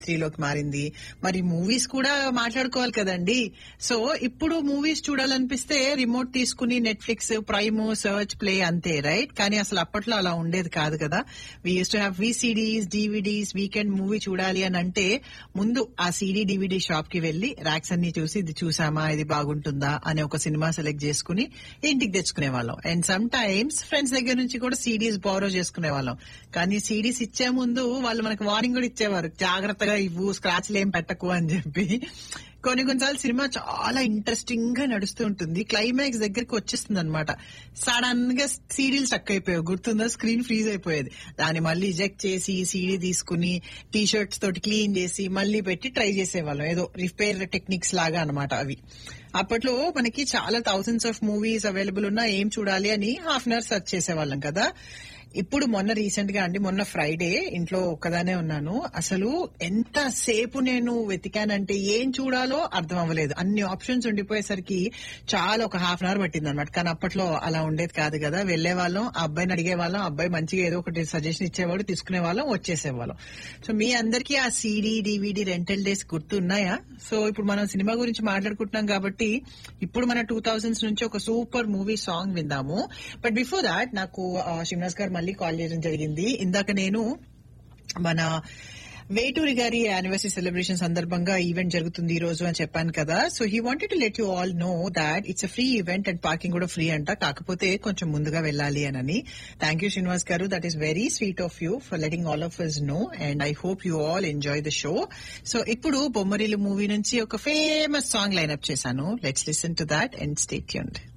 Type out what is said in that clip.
త్రీలోకి మారింది మరి మూవీస్ కూడా మాట్లాడుకోవాలి కదండి సో ఇప్పుడు మూవీస్ చూడాలనిపిస్తే రిమోట్ తీసుకుని నెట్ఫ్లిక్స్ ప్రైమ్ సర్చ్ ప్లే అంతే రైట్ కానీ అసలు అప్పట్లో అలా ఉండేది కాదు కదా we use to have VCDs DVDs weekend movie చూడాలి అని అంటే ముందు ఆ సీడీ డివిడీ షాప్ కి వెళ్లి ర్యాక్స్ అన్ని చూసి ఇది చూసామా ఇది బాగుంటుందా అనే ఒక సినిమా సెలెక్ట్ చేసుకుని ఇంటికి తెచ్చుకునే వాళ్ళం అండ్ సమ్ టైమ్స్ ఫ్రెండ్స్ దగ్గర నుంచి కూడా సీడీస్ బారో చేసుకునే వాళ్ళం కానీ సీడీస్ ఇచ్చే ముందు వాళ్ళు మనకు వార్నింగ్ కూడా ఇచ్చేవారు జాగ్రత్తగా ఇవ్వు స్క్రాచ్లు ఏం పెట్టకు అని చెప్పి కొన్ని కొన్నిసార్లు సినిమా చాలా ఇంట్రెస్టింగ్ గా నడుస్తూ ఉంటుంది క్లైమాక్స్ దగ్గరికి వచ్చేస్తుంది అనమాట సడన్ గా సీడీలు స్టక్ అయిపోయాయి గుర్తుందా స్క్రీన్ ఫ్రీజ్ అయిపోయేది దాన్ని మళ్ళీ రిజెక్ట్ చేసి సీడీ తీసుకుని టీ షర్ట్స్ తోటి క్లీన్ చేసి మళ్ళీ పెట్టి ట్రై చేసేవాళ్ళం ఏదో రిపేర్ టెక్నిక్స్ లాగా అనమాట అవి అప్పట్లో మనకి చాలా థౌసండ్స్ ఆఫ్ మూవీస్ అవైలబుల్ ఉన్నా ఏం చూడాలి అని హాఫ్ అన్ అవర్ సెర్చ్ చేసేవాళ్ళం కదా ఇప్పుడు మొన్న రీసెంట్ గా అండి మొన్న ఫ్రైడే ఇంట్లో ఒక్కదానే ఉన్నాను అసలు ఎంత సేపు నేను వెతికానంటే ఏం చూడాలో అర్థం అవ్వలేదు అన్ని ఆప్షన్స్ ఉండిపోయేసరికి చాలా ఒక హాఫ్ అన్ అవర్ పట్టింది అనమాట కానీ అప్పట్లో అలా ఉండేది కాదు కదా వెళ్లే వాళ్ళం ఆ అబ్బాయిని అడిగే వాళ్ళం అబ్బాయి మంచిగా ఏదో ఒకటి సజెషన్ ఇచ్చేవాడు తీసుకునే వాళ్ళం వచ్చేసేవాళ్ళం సో మీ అందరికీ ఆ సీడీ డివిడి రెంటల్ డేస్ గుర్తున్నాయా సో ఇప్పుడు మనం సినిమా గురించి మాట్లాడుకుంటున్నాం కాబట్టి ఇప్పుడు మన టూ థౌజండ్స్ నుంచి ఒక సూపర్ మూవీ సాంగ్ విందాము బట్ బిఫోర్ దాట్ నాకు శివనాథ్ గారు మళ్ళీ కాల్ చేయడం జరిగింది ఇందాక నేను మన వేటూరి గారి యానివర్సరీ సెలబ్రేషన్ సందర్భంగా ఈవెంట్ జరుగుతుంది ఈ రోజు అని చెప్పాను కదా so he wanted to let you all know that it's free event and parking కూడా ఫ్రీ అంట కాకపోతే కొంచెం ముందుగా వెళ్ళాలి అని thank you Srinivas garu that is very sweet of you for letting all of us know and I hope you all enjoy the show so ఇప్పుడు Bommarillu movie నుంచి ఒక ఫేమస్ సాంగ్ లైన్అప్ చేశాను let's listen to that and stay tuned